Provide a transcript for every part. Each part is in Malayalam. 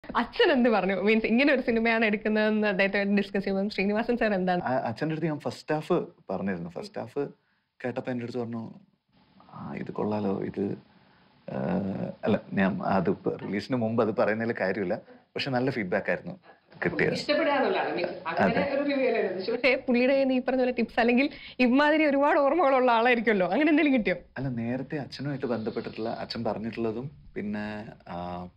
അച്ഛൻ എന്ത് പറഞ്ഞു മീൻസ് ഇങ്ങനെ ഒരു സിനിമയാണ് എടുക്കുന്നതെന്ന് അദ്ദേഹത്തെ ഡിസ്കസ് ചെയ്യുമ്പോൾ ശ്രീനിവാസൻ സാർ എന്താണ് ആ അച്ഛൻ്റെ അടുത്ത് ഞാൻ ഫസ്റ്റ് ഹാഫ് പറഞ്ഞിരുന്നു ഫസ്റ്റ് ഹാഫ് കേട്ടപ്പോൾ എൻ്റെ അടുത്ത് പറഞ്ഞു ആ ഇത് കൊള്ളാലോ ഇത് ആ, അല്ല ഞാൻ അത് റിലീസിന് മുമ്പ് അത് പറയുന്നതിൽ കാര്യമില്ല പക്ഷെ നല്ല ഫീഡ്ബാക്ക് ആയിരുന്നു കിട്ടിയത് അങ്ങനെ ഒരു review അല്ലേ ഇത്? പക്ഷേ പുള്ളിയുടെ കയ്യിൽ നിന്ന് ഈ പറഞ്ഞ പോലെ ടിപ്സ് അല്ലെങ്കിൽ ഇമാതിരി ഒരുപാട് ഓർമ്മകളുള്ള ആളായിരിക്കുമല്ലോ അങ്ങനെ എന്തെങ്കിലും കിട്ടിയോ അല്ല നേരത്തെ അച്ഛനുമായിട്ട് ബന്ധപ്പെട്ടിട്ടുള്ള അച്ഛൻ പറഞ്ഞിട്ടുള്ളതും പിന്നെ ആ,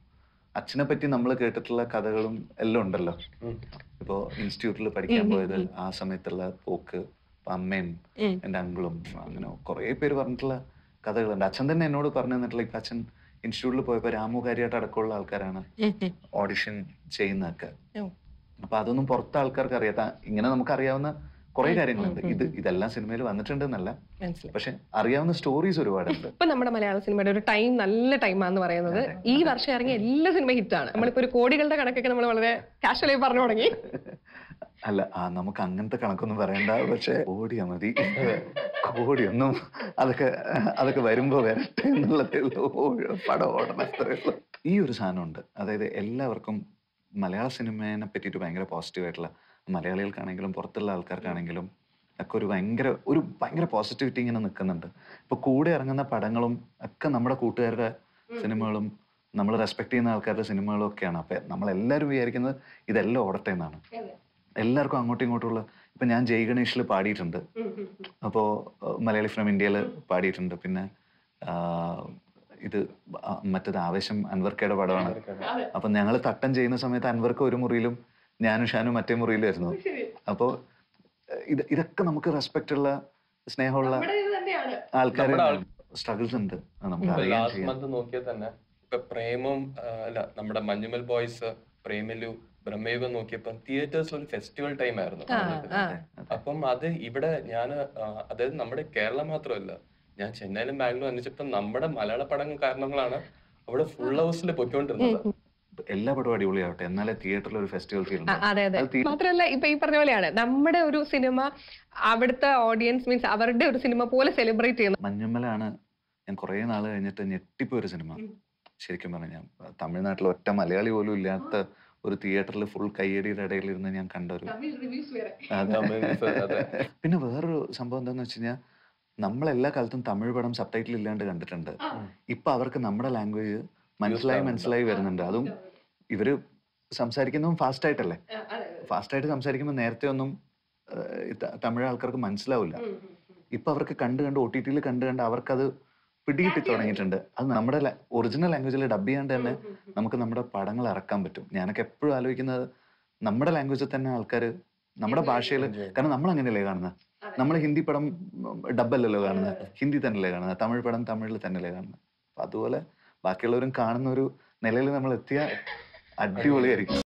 അച്ഛനെ പറ്റി നമ്മൾ കേട്ടിട്ടുള്ള കഥകളും എല്ലാം ഉണ്ടല്ലോ ഇപ്പോൾ ഇൻസ്റ്റിറ്റ്യൂട്ടിൽ പഠിക്കാൻ ഉം, ഉം, പോയത് ഉം. ആ സമയത്തുള്ള പോക്ക് ഇപ്പൊ അമ്മയും ഉം. എൻ്റെ അങ്കിളും അങ്ങനെ കുറേ പേര് പറഞ്ഞിട്ടുള്ള കഥകളുണ്ട് അച്ഛൻ തന്നെ എന്നോട് പറഞ്ഞു തന്നിട്ടുള്ള ഇപ്പൊ അച്ഛൻ ഇൻസ്റ്റിറ്റ്യൂട്ടിൽ പോയപ്പോൾ രാമു കാര്യമായിട്ട് അടക്കമുള്ള ആൾക്കാരാണ് ഓഡിഷൻ ചെയ്യുന്നതൊക്കെ ഉം. അപ്പൊ അതൊന്നും പുറത്തെ ആൾക്കാർക്ക് അറിയാത്ത ഇങ്ങനെ നമുക്കറിയാവുന്ന കുറെ ഉം, കാര്യങ്ങളുണ്ട് ഉം, ഉം, ഇത് ഇതെല്ലാം സിനിമയിൽ വന്നിട്ടുണ്ടെന്നല്ല മനസ്സിലായി പക്ഷെ അറിയാവുന്ന സ്റ്റോറീസ് ഒരുപാടുണ്ട് ഇപ്പൊ നമ്മുടെ മലയാള സിനിമയുടെ ഒരു ടൈം നല്ല ടൈമാന്ന് പറയുന്നത് ഈ വർഷം ഇറങ്ങിയ എല്ലാ സിനിമ ഹിറ്റാണ് നമ്മളിപ്പോ ഒരു കോടികളുടെ കണക്കൊക്കെ നമ്മൾ വളരെ കാഷ്വലായി പറഞ്ഞു തുടങ്ങി അല്ല ആ നമുക്ക് അങ്ങനത്തെ കണക്കൊന്നും പറയണ്ട പക്ഷെ കോടിയാ മതി കോടിയൊന്നും അതൊക്കെ അതൊക്കെ വരുമ്പോ വരട്ടെ എന്നുള്ളതേ ഉള്ളൂ ഓ- പടം ഓടണം അത്രേ ഉള്ളൂ ഈ ഒരു സാധനമുണ്ട് അതായത് എല്ലാവർക്കും മലയാള സിനിമയെ പറ്റിയിട്ട് ഭയങ്കര പോസിറ്റീവ് ആയിട്ടുള്ള മലയാളികൾക്കാണെങ്കിലും പുറത്തുള്ള ആൾക്കാർക്കാണെങ്കിലും ഒക്കെ ഒരു ഭയങ്കര ഒരു ഭയങ്കര പോസിറ്റിവിറ്റി ഇങ്ങനെ നിൽക്കുന്നുണ്ട് ഇപ്പൊ കൂടെ ഇറങ്ങുന്ന പടങ്ങളും ഒക്കെ നമ്മുടെ കൂട്ടുകാരുടെ സിനിമകളും നമ്മൾ റെസ്പെക്ട് ചെയ്യുന്ന ആൾക്കാരുടെ സിനിമകളും ഒക്കെയാണ് അപ്പൊ നമ്മളെല്ലാവരും വിചാരിക്കുന്നത് ഇതെല്ലാം ഓടട്ടെ എന്നാണ് എല്ലാവർക്കും അങ്ങോട്ടും ഇങ്ങോട്ടുമുള്ള ഇപ്പൊ ഞാൻ ജയ് ഗണേഷിൽ പാടിയിട്ടുണ്ട് അപ്പോ അഹ് മലയാളി ഫ്രം ഇന്ത്യയിൽ പാടിയിട്ടുണ്ട് പിന്നെ ആഹ് ഇത് ആ- മറ്റേത് ആവേശം അൻവർക്കയുടെ പടമാണ് അപ്പൊ ഞങ്ങൾ തട്ടം ചെയ്യുന്ന സമയത്ത് അൻവർക്ക് ഒരു മുറിയിലും ഞാനും ഷാനും മറ്റേ മുറിയിലായിരുന്നു അപ്പോ അഹ് ഇത് ഇതൊക്കെ നമുക്ക് റെസ്പെക്ട് ഉള്ള സ്നേഹമുള്ള ആൾക്കാർ നമ്മുടെ ആൾ- സ്ട്രഗിൾസ് ഉണ്ട് അത് നമുക്ക് ഇപ്പൊ അറിയാൻ ലാസ്റ്റ് ചെയ്യാം മന്ത് നോക്കിയാൽ തന്നെ ഇപ്പൊ പ്രേമം ആ, അല്ല നമ്മുടെ മഞ്ഞുമൽ ബോയ്സ് പ്രേമലു ബ്രഹ്മയുഗം നോക്കിയപ്പം തിയേറ്റേഴ്സിൽ ഒരു ഫെസ്റ്റിവൽ ടൈം ആയിരുന്നു ആ, കാണുന്നത്. ആ. അപ്പം അത് ഇവിടെ ഞാൻ അതായത് നമ്മുടെ കേരളം മാത്രമല്ല ഞാൻ ചെന്നൈയിലും ബാംഗ്ലൂരും അന്വേഷിച്ചപ്പോൾ നമ്മുടെ മലയാള പടങ്ങൾ കാരണങ്ങളാണ് അവിടെ ഫുൾ ഹൗസിൽ പൊയ്ക്കൊണ്ടിരുന്നത് എല്ലാ പടവും അടിപൊളിയാവട്ടെ എന്നാലേ തിയേറ്ററിൽ ഒരു ഫെസ്റ്റിവൽ ഫീൽ ആ, അതെ അതെ അത് തീ- മാത്രമല്ല ഇപ്പൊ ഈ പറഞ്ഞ പോലെയാണ് നമ്മുടെ ഒരു സിനിമ അവിടുത്തെ ഓഡിയൻസ് മീൻസ് അവരുടെ ഒരു സിനിമ പോലെ സെലിബ്രേറ്റ് ചെയ്യുന്നു മഞ്ഞമ്മലാണ് ഞാൻ കുറേ നാൾ കഴിഞ്ഞിട്ട് ഞെട്ടിപ്പോയ ഒരു സിനിമ ശരിക്കും പറഞ്ഞാൽ തമിഴ്നാട്ടിൽ ഒറ്റ മലയാളി പോലും ഇല്ലാത്ത ഒരു തിയേറ്ററിൽ ഫുൾ കയ്യടിയുടെ ഇടയിൽ ഇരുന്ന് ഞാൻ കണ്ട ഒരു അതെ. തമിഴ് ഫ- അതെ. പിന്നെ വേറൊരു സംഭവം എന്താന്ന് വെച്ച് കഴിഞ്ഞാൽ നമ്മളെല്ലാ കാലത്തും തമിഴ് പടം സബ് ടൈറ്റിൽ ഇല്ലാണ്ട് കണ്ടിട്ടുണ്ട് ഇപ്പൊ അവർക്ക് നമ്മുടെ ലാംഗ്വേജ് മനസ്സിലായി ആവുന്നുണ്ട്. മനസ്സിലായി വരുന്നുണ്ട് അതും ഇവര് സംസാരിക്കുന്നതും ഫാസ്റ്റ് ആയിട്ടല്ലേ ഫാസ്റ്റ് ആയിട്ട് സംസാരിക്കുമ്പോൾ നേരത്തെ ഒന്നും ഏഹ്, ഈ ത- തമിഴ് ആൾക്കാർക്ക് മനസ്സിലാവില്ല ഇപ്പൊ അവർക്ക് കണ്ട് കണ്ട് ഒ ടി ടിയിൽ കണ്ട് കണ്ട് അവർക്കത് പിടികിട്ടി തുടങ്ങിയിട്ടുണ്ട് അത് നമ്മുടെ ഒറിജിനൽ ലാംഗ്വേജിൽ ഡബ് ചെയ്യാണ്ട് തന്നെ നമുക്ക് നമ്മുടെ പടങ്ങൾ ഇറക്കാൻ പറ്റും ഞാനൊക്കെ എപ്പോഴും ആലോചിക്കുന്നത് നമ്മുടെ ലാംഗ്വേജിൽ തന്നെ ആൾക്കാർ നമ്മുടെ ഭാഷയിൽ കാരണം നമ്മൾ അങ്ങനെയല്ലേ കാണുന്നത് നമ്മൾ ഹിന്ദി പടം ഡബല്ലല്ലോ കാണുന്നത് ഹിന്ദി തന്നെയല്ലേ കാണുന്നത് തമിഴ് പടം തമിഴിൽ തന്നെയല്ലേ കാണുന്നത് അപ്പൊ അതുപോലെ ബാക്കിയുള്ളവരും കാണുന്ന ഒരു നിലയിൽ നമ്മൾ എത്തിയ അടിപൊളിയായിരിക്കും